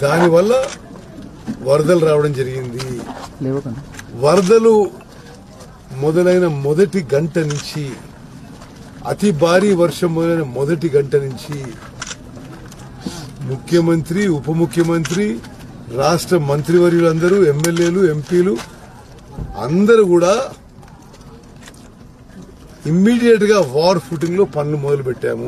దానివల్ల వరదలు రావడం జరిగింది లేవకన్నా వరదలు మొదలైన మొదటి గంట నుంచి అతి భారీ వర్షం మొదలైన మొదటి గంట నుంచి ముఖ్యమంత్రి ఉప ముఖ్యమంత్రి రాష్ట్ర మంత్రివర్యులందరూ ఎమ్మెల్యేలు ఎంపీలు అందరూ కూడా ఇమ్మీడియట్ గా వార్ ఫుటింగ్ లో పనులు మొదలు పెట్టాము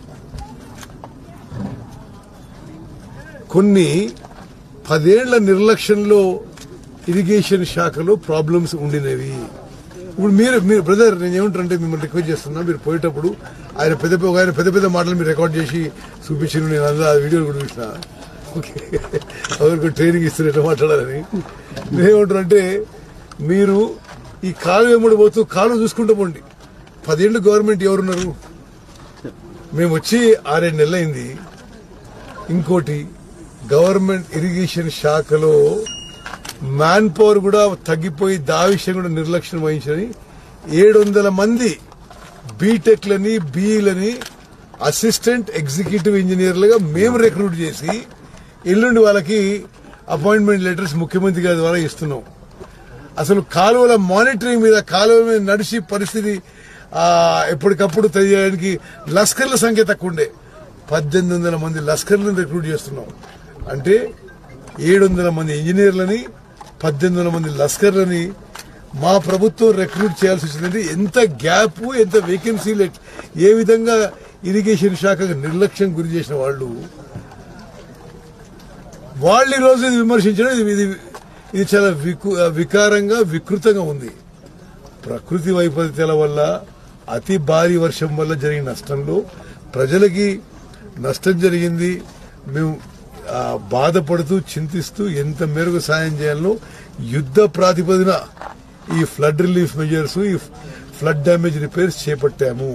కొన్ని పదేళ్ల నిర్లక్ష్యంలో ఇరిగేషన్ శాఖలో ప్రాబ్లమ్స్ ఉండినవి ఇప్పుడు మీరు మీరు బ్రదర్ నేను ఏమంటారంటే మిమ్మల్ని రిక్వెస్ట్ చేస్తున్నా మీరు పోయేటప్పుడు ఆయన పెద్ద పెద్ద- ఒక ఆయన పెద్ద పెద్ద మాటలు మీరు రికార్డ్ చేసి చూపించిన నేను అందులో ఆ వీడియోలు కూడా చూసిన ఓకే ఎవరికి ట్రైనింగ్ ఇస్తున్నారు ఎట్లా మాట్లాడాలని నేనేమంటారంటే మీరు ఈ కాలు వెంబడి పోతూ కాలు చూసుకుంటూ పోండి పదేళ్ళు గవర్నమెంట్ ఎవరున్నారు మేము వచ్చి ఆరేడు నెలలైంది ఇంకోటి గవర్నమెంట్ ఇరిగేషన్ శాఖలో మ్యాన్ పవర్ కూడా తగ్గిపోయి దా విషయం కూడా నిర్లక్ష్యం వహించని ఏడు వందల మంది బీటెక్లని బీఈలని అసిస్టెంట్ ఎగ్జిక్యూటివ్ ఇంజనీర్లుగా మేము రిక్రూట్ చేసి ఎల్లుండి వాళ్ళకి అపాయింట్మెంట్ లెటర్స్ ముఖ్యమంత్రి గారి ద్వారా ఇస్తున్నాం అసలు కాలువల మానిటరింగ్ మీద కాలువ మీద నడిచి పరిస్థితి ఆ, ఎప్పటికప్పుడు తెలియడానికి లస్కర్ల సంఖ్య తక్కువ ఉండే పద్దెనిమిది వందల మంది లస్కర్లను రిక్రూట్ చేస్తున్నాం అంటే ఏడు వందల మంది ఇంజనీర్లని పద్దెనిమిది వందల మంది లస్కర్లని మా ప్రభుత్వం రిక్రూట్ చేయాల్సి వచ్చిందంటే ఎంత గ్యాప్ ఎంత వేకెన్సీలు ఏ విధంగా ఇరిగేషన్ శాఖకు నిర్లక్ష్యం గురి చేసిన వాళ్ళు వాళ్ళు ఈ రోజు ఇది విమర్శించడం ఇది ఇది ఇది చాలా వికు- వికారంగా వికృతంగా ఉంది ప్రకృతి వైపరీత్యాల వల్ల అతి భారీ వర్షం వల్ల జరిగిన నష్టంలో ప్రజలకి నష్టం జరిగింది మేము ఆ, బాధపడుతూ చింతిస్తూ ఎంత మేరకు సాయం చేయాలో యుద్ధ ప్రాతిపదిన ఈ ఫ్లడ్ రిలీఫ్ మెజర్స్ ఈ ఫ్లడ్ డ్యామేజ్ రిపేర్స్ చేపట్టాము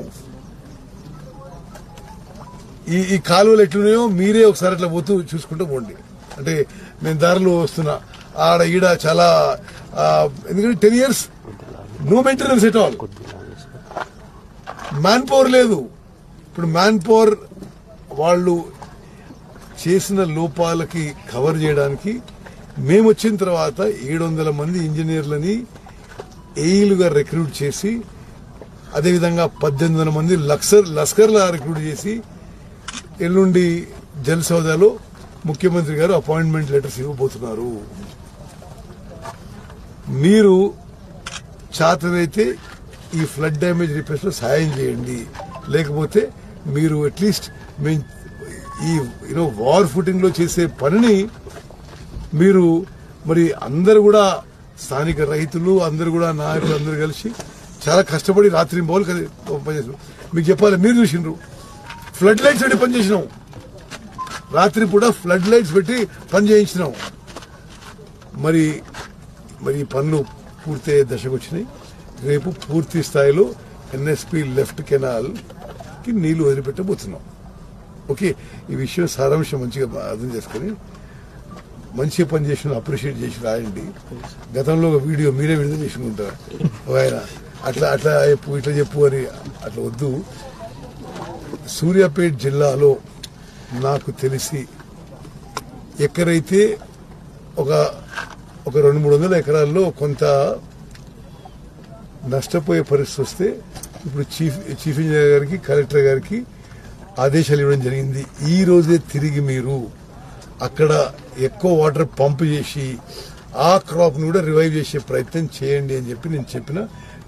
ఈ ఈ కాలువలు ఎట్లున్నాయో మీరే ఒకసారి అట్లా పోతూ చూసుకుంటూ పోండి అంటే నేను దారిలో వస్తున్నా ఆడ ఈడ చాలా ఆ, ఎందుకంటే ten years no maintenance at all man power లేదు ఇప్పుడు మ్యాన్ పవర్ వాళ్ళు చేసిన లోపాలకి కవర్ చేయడానికి మేము వచ్చిన తర్వాత ఏడు వందల మంది ఇంజనీర్లని ఏఈలుగా రిక్రూట్ చేసి అదేవిధంగా పద్దెనిమిది వందల మంది లక్సర్ లస్కర్లా రిక్రూట్ చేసి ఎల్లుండి జల్ సౌదాలో ముఖ్యమంత్రి గారు అపాయింట్మెంట్ లెటర్స్ ఇవ్వబోతున్నారు మీరు చేతనైతే ఈ ఫ్లడ్ డ్యామేజ్ రిపేర్స్ లో సాయం చేయండి లేకపోతే మీరు అట్లీస్ట్ మేము ఈ యూనో వార్ ఫుటింగ్ లో చేసే పనిని మీరు మరి అందరు కూడా స్థానిక రైతులు అందరు కూడా నాయకులు అందరు కలిసి చాలా కష్టపడి రాత్రి పోలు పనిచేసారు మీకు చెప్పాలి మీరు చూసిండ్రు ఫ్లడ్ లైట్స్ పెట్టి పనిచేసినాం రాత్రి కూడా ఫ్లడ్ లైట్స్ పెట్టి పని చేయించినాం మరి మరి ఈ పనులు పూర్తయ్యే దశకు వచ్చినాయి రేపు పూర్తి స్థాయిలో ఎన్ఎస్పి లెఫ్ట్ కెనాల్ కి నీళ్లు వదిలిపెట్టబోతున్నాం ఓకే ఈ విషయం సారాంశం మంచిగా బా- అర్థం చేసుకొని మంచిగా పని చేసిన అప్రిషియేట్ చేసి రాయండి గతంలో ఒక వీడియో మీరే విడుదల చేసుకుంటారు ఓ ఆయన అట్లా అట్లా చెప్పు ఇట్లా చెప్పు అని అట్లా వద్దు సూర్యాపేట జిల్లాలో నాకు తెలిసి ఎక్కడైతే ఒక ఒక రెండు మూడు వందల ఎకరాల్లో కొంత నష్టపోయే పరిస్థితి వస్తే ఇప్పుడు చీఫ్ చీఫ్ ఇంజనీర్ గారికి కలెక్టర్ గారికి ఆదేశాలు ఇవ్వడం జరిగింది ఈ రోజే తిరిగి మీరు అక్కడ ఎక్కువ వాటర్ పంప్ చేసి ఆ క్రాప్ ను కూడా రివైవ్ చేసే ప్రయత్నం చేయండి అని చెప్పి నేను చెప్పిన